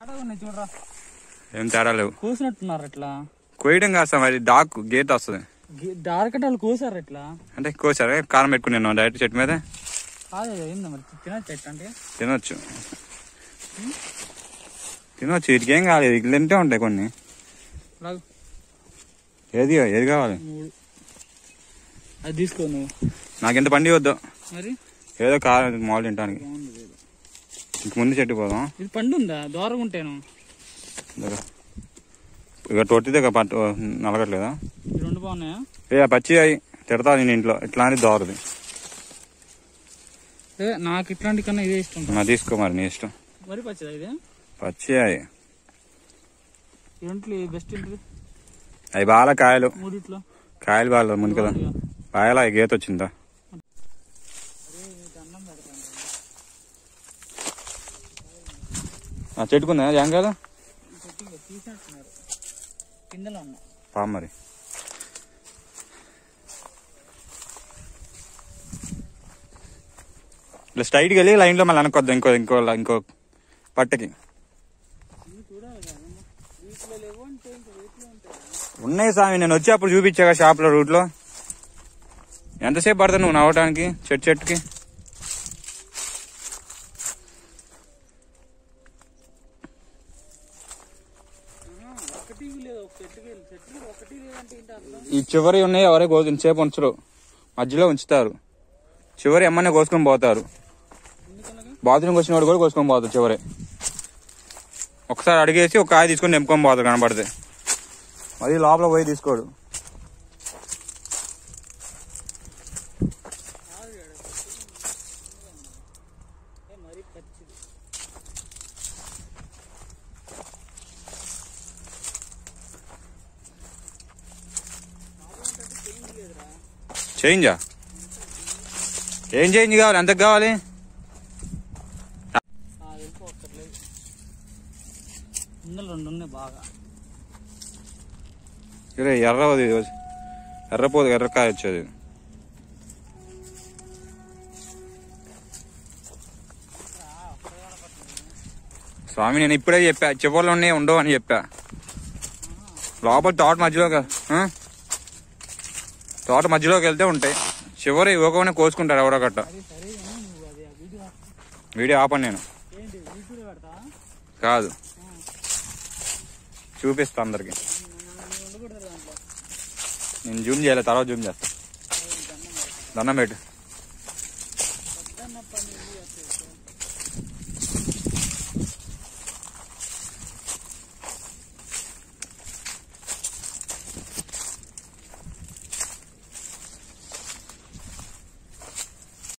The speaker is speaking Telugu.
తేడా ఉన్నాయి చూడరా ఏం తేడా లేవు కూసినట్టున్నారు ఇట్లా కోయడం కాస్త మరి డాక్ గేట్ వస్తుంది దారకటాలు కూసారు ఇట్లా అంటే కోసారు కారం పెట్టుకుని నేను డైరెక్ట్ చెట్టు మీద కాదు ఏంది మరి తినచ్చు ఎట్లా అంటే తినొచ్చు తినొచ్చు వీటికి ఏం కాలేదు ఇట్లా తింటే ఉంటాయి కొన్ని లాగు ఏది ఏది కావాలి మూడు అది తీసుకో నువ్వు నాకు ఎంత పండి వద్దు మరి ఏదో కారం మామూలు తింటానికి బాగుంది ఇది. ఇంక ముందు చెట్టు పోదాం ఇది పండు ఉందా దూరం ఉంటాను ఇదిగో. ఇక తొట్టిదే ఇక పట్టు నలగట్లేదా ఈ రెండు బాగున్నాయా ఏ పచ్చి అయి తిడతా నేను ఇంట్లో ఇట్లాంటి దోరది ఏ, నాకు ఇట్లాంటి కన్నా ఇదే ఇష్టం నా తీసుకో మరి నీ ఇష్టం వరి పచ్చదా ఇది పచ్చి అయి ఈ రెంట్లు బెస్ట్ ఏంటిది అవి బాగా కాయలు మూడిట్లో కాయలు బాగా ముందు కదా బాగా గీత వచ్చిందా ఆ, చెట్టుకుందా జాంకాయలు తీసినట్టున్నారు కిందలో ఉన్నాయి పా మరి ఇట్లా స్ట్రైట్కి వెళ్ళి లైన్లో మళ్ళీ అనుకోద్దాం ఇంకో ఇంకో ఇంకో పట్టకి ఇవి చూడాలి కదా వీటిలో లేవు అంటే ఇంకా వీటిలో ఉంటాయి ఉన్నాయి స్వామి నేను వచ్చి అప్పుడు చూపించాగా షాప్లో రూట్లో ఎంతసేపు పడుతుంది నువ్వు నవ్వటానికి చెట్టు చెట్టుకి ఒకటి లేదు ఒక చెట్టుకి వెళ్ళి చెట్టుకి ఒకటి లేదంటే ఏంటి అర్థం ఈ చివరి ఉన్నాయి ఎవరే కోసి ఇంతసేపు ఉంచరు మధ్యలో ఉంచుతారు చివరి ఎమ్మనే కోసుకొని పోతారు ఎందుకనగా బాత్రూమ్కి వచ్చిన వాడు కూడా కోసుకొని పోతారు చివరి ఒకసారి అడిగేసి ఒక కాయ తీసుకొని నింపుకొని పోతారు కనపడితే మరి లోపల పోయి తీసుకోడు ఏ మరీ పచ్చిది చేంజా ఏం చేంజ్ కావాలి ఎంతకు కావాలి వెళ్ళిపోక్కర్లేదు ఇందులో రెండు ఉన్నాయి బాగా ఇరే ఎర్రది ఎర్రపోదు ఎర్రకాయ వచ్చేది స్వామి నేను ఇప్పుడే చెప్పా చివర్లో ఉన్నాయి ఉండవు అని చెప్పా లోపల తోట మధ్యలోకి ఆ? తోట మధ్యలోకి వెళ్తే ఉంటాయి చివరి ఇవ్వకుండా కోసుకుంటారు ఎవరో గట్ట అది సరే కానీ నువ్వు అది ఆ వీడియో వీడియో ఆపను నేను ఏంటి వీడియో పెడతా కాదు చూపిస్తా అందరికి నేను ఉండకూడదు దాంట్లో నేను జూమ్ చేయలే తర్వాత జూమ్ చేస్తా దండం పెట్టు